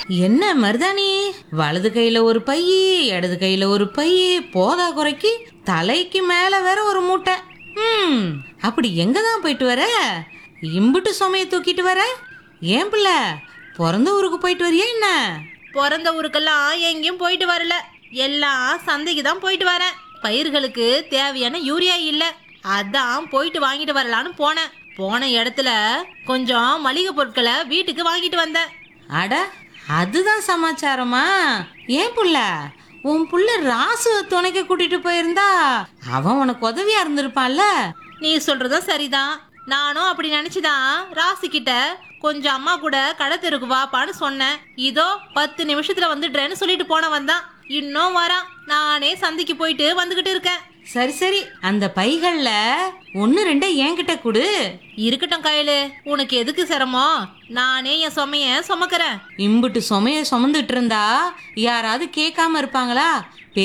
என்ன மருதாணி வலது கையில ஒரு பை இடது கையில ஒரு பை போதா குறைக்கு தலைக்கு மேல வேற ஒரு மூட்டை ம் அப்படி எங்க தான் போயிட்டு வர இம்புட்டு சுமைய தூக்கிட்டு வர ஏன் பிள்ளை பிறந்த ஊருக்கு போயிட்டு வரியா என்ன பிறந்த ஊருக்கெல்லாம் எங்கேயும் போயிட்டு வரல எல்லாம் சந்தைக்கு தான் போயிட்டு வரேன் பயிர்களுக்கு தேவையான யூரியா இல்லை அதான் போயிட்டு வாங்கிட்டு வரலான்னு போனேன் போன இடத்துல கொஞ்சம் மளிகை பொருட்களை வீட்டுக்கு வாங்கிட்டு வந்தேன் அட அதுதான் சமாச்சாரமா ஏன் புள்ள உன் புள்ள ராசு துணைக்க கூட்டிட்டு போயிருந்தா அவன் உனக்கு உதவியா இருந்திருப்பான்ல நீ சொல்றதும் சரிதான் நானும் அப்படி நினைச்சுதான் ராசி கிட்ட கொஞ்சம் அம்மா கூட கடை தெருக்கு வாப்பான்னு சொன்னேன் இதோ பத்து நிமிஷத்துல வந்துடுறேன்னு சொல்லிட்டு போனவன் தான் இன்னும் வரான் நானே சந்தைக்கு போயிட்டு வந்துகிட்டு இருக்கேன் சரி சரி அந்த பைகள்ல ஒன்னு ரெண்ட என்கிட்ட கொடு இருக்கட்டும் கையலு உனக்கு எதுக்கு சிரமம் நானே என் சுமைய சுமக்கிறேன் இம்புட்டு சுமைய சுமந்துட்டு இருந்தா யாராவது கேட்காம இருப்பாங்களா